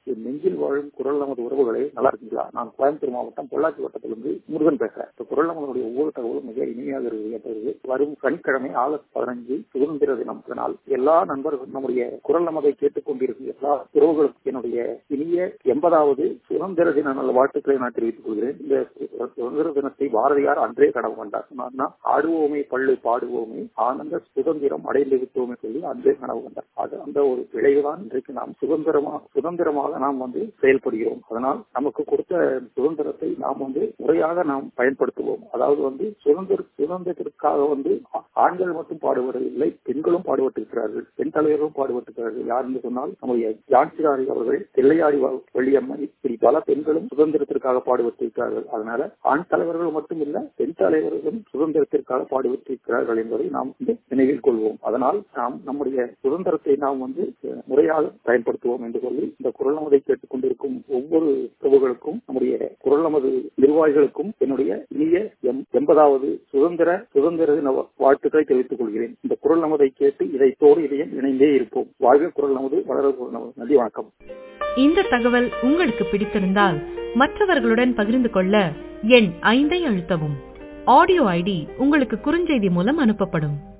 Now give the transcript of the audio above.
என் நெஞ்சில் வாழும் குரல் நமது உறவுகளே நல்லா இருக்கீங்களா நான் கோயம்புத்தூர் மாவட்டம் பொள்ளாச்சி வட்டத்திலிருந்து முருகன் பேசுறேன் இந்த குரல் நமதுடைய ஒவ்வொரு தகவலும் மிக இனிமையாக இருக்கிறது வரும் சனிக்கிழமை ஆகஸ்ட் பதினஞ்சு சுதந்திர தினம் நாள் எல்லா நண்பர்களும் நம்முடைய குரல் நமதை கேட்டுக் கொண்டிருக்கும் எல்லா உறவுகளுக்கும் என்னுடைய இனிய எண்பதாவது சுதந்திர தின நல்ல வாழ்த்துக்களை நான் தெரிவித்துக் கொள்கிறேன் இந்த சுதந்திர தினத்தை பாரதியார் அன்றே கனவு கண்டார் சொன்னார்னா ஆடுவோமே பள்ளு பாடுவோமே ஆனந்த சுதந்திரம் அடைந்து விட்டோமே சொல்லி அன்றே கனவு கண்டார் அது அந்த ஒரு விளைவுதான் இன்றைக்கு நாம் சுதந்திரமா சுதந்திரமாக நாம் வந்து செயல்படுகிறோம் அதனால் நமக்கு கொடுத்த சுதந்திரத்தை நாம் வந்து முறையாக நாம் பயன்படுத்துவோம் அதாவது வந்து சுதந்திர சுதந்திரத்திற்காக வந்து ஆண்கள் மட்டும் பாடுபடவில்லை பெண்களும் பாடுபட்டிருக்கிறார்கள் பெண் தலைவர்களும் பாடுபட்டிருக்கிறார்கள் யார் என்று சொன்னால் நம்முடைய ஜான்சிராரி அவர்கள் தில்லையாடி வெள்ளியம்மன் இப்படி பல பெண்களும் சுதந்திரத்திற்காக பாடுபட்டிருக்கிறார்கள் அதனால ஆண் தலைவர்கள் மட்டும் இல்ல பெண் தலைவர்களும் சுதந்திரத்திற்காக பாடுபட்டிருக்கிறார்கள் என்பதை நாம் வந்து நினைவில் கொள்வோம் அதனால் நாம் நம்முடைய சுதந்திரத்தை நாம் வந்து முறையாக பயன்படுத்துவோம் என்று சொல்லி இந்த குரல் நமதை கேட்டுக் கொண்டிருக்கும் ஒவ்வொரு உறவுகளுக்கும் நம்முடைய குரல் நமது நிர்வாகிகளுக்கும் என்னுடைய இனிய எண்பதாவது சுதந்திர சுதந்திர தின வாழ்த்துக்களை தெரிவித்துக் கொள்கிறேன் இந்த குரல் நமதை கேட்டு இதைத்தோடு இதையும் இணைந்தே இருப்போம் வாழ்க குரல் நமது வளர குரல் நமது நன்றி வணக்கம் இந்த தகவல் உங்களுக்கு பிடித்திருந்தால் மற்றவர்களுடன் பகிர்ந்து கொள்ள எண் ஐந்தை அழுத்தவும் ஆடியோ ஐடி உங்களுக்கு குறுஞ்செய்தி மூலம் அனுப்பப்படும்